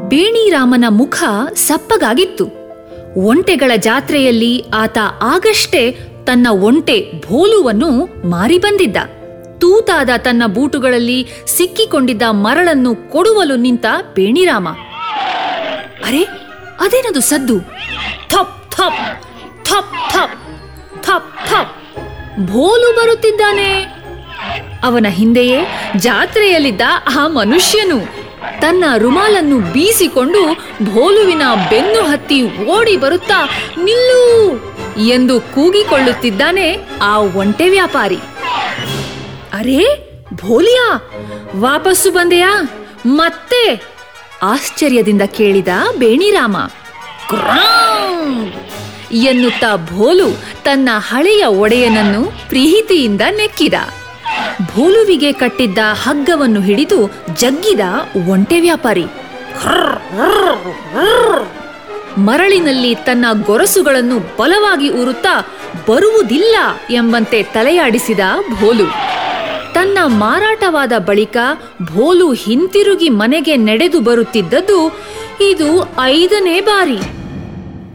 ಬೇಣಿರಾಮನ ಮುಖ ಸಪ್ಪಗಾಗಿತ್ತು ಒಂಟೆಗಳ ಜಾತ್ರೆಯಲ್ಲಿ ಆತ ಆಗಷ್ಟೇ ತನ್ನ ಒಂಟೆ ಭೋಲುವನ್ನು ಮಾರಿ ಬಂದಿದ್ದ ತೂತಾದ ತನ್ನ ಬೂಟುಗಳಲ್ಲಿ ಸಿಕ್ಕಿಕೊಂಡಿದ್ದ ಮರಳನ್ನು ಕೊಡುವಲು ನಿಂತ ಬೇಣಿರಾಮ ಅರೆ ಅದೇನದು ಸದ್ದು ಥಪ್ ಥಪ್ ಥಪ್ ಥಪ್ ಥಪ್ ಥಪ್ ಭೋಲು ಬರುತ್ತಿದ್ದಾನೆ ಅವನ ಹಿಂದೆಯೇ ಜಾತ್ರೆಯಲ್ಲಿದ್ದ ಆ ಮನುಷ್ಯನು ತನ್ನ ರುಮಾಲನ್ನು ಬೀಸಿಕೊಂಡು ಭೋಲುವಿನ ಬೆನ್ನು ಹತ್ತಿ ಓಡಿ ಬರುತ್ತಾ ನಿಲ್ಲು ಎಂದು ಕೂಗಿಕೊಳ್ಳುತ್ತಿದ್ದಾನೆ ಆ ಒಂಟೆ ವ್ಯಾಪಾರಿ ಅರೇ ಭೋಲಿಯಾ ವಾಪಸ್ಸು ಬಂದೆಯಾ ಮತ್ತೆ ಆಶ್ಚರ್ಯದಿಂದ ಕೇಳಿದ ಬೇಣಿರಾಮ ಕ್ರಾಂ! ಎನ್ನುತ್ತಾ ಭೋಲು ತನ್ನ ಹಳೆಯ ಒಡೆಯನನ್ನು ಪ್ರೀತಿಯಿಂದ ನೆಕ್ಕಿದ ಭೋಲುವಿಗೆ ಕಟ್ಟಿದ್ದ ಹಗ್ಗವನ್ನು ಹಿಡಿದು ಜಗ್ಗಿದ ಒಂಟೆ ವ್ಯಾಪಾರಿ ಮರಳಿನಲ್ಲಿ ತನ್ನ ಗೊರಸುಗಳನ್ನು ಬಲವಾಗಿ ಊರುತ್ತಾ ಬರುವುದಿಲ್ಲ ಎಂಬಂತೆ ತಲೆಯಾಡಿಸಿದ ಭೋಲು ತನ್ನ ಮಾರಾಟವಾದ ಬಳಿಕ ಭೋಲು ಹಿಂತಿರುಗಿ ಮನೆಗೆ ನಡೆದು ಬರುತ್ತಿದ್ದದ್ದು ಇದು ಐದನೇ ಬಾರಿ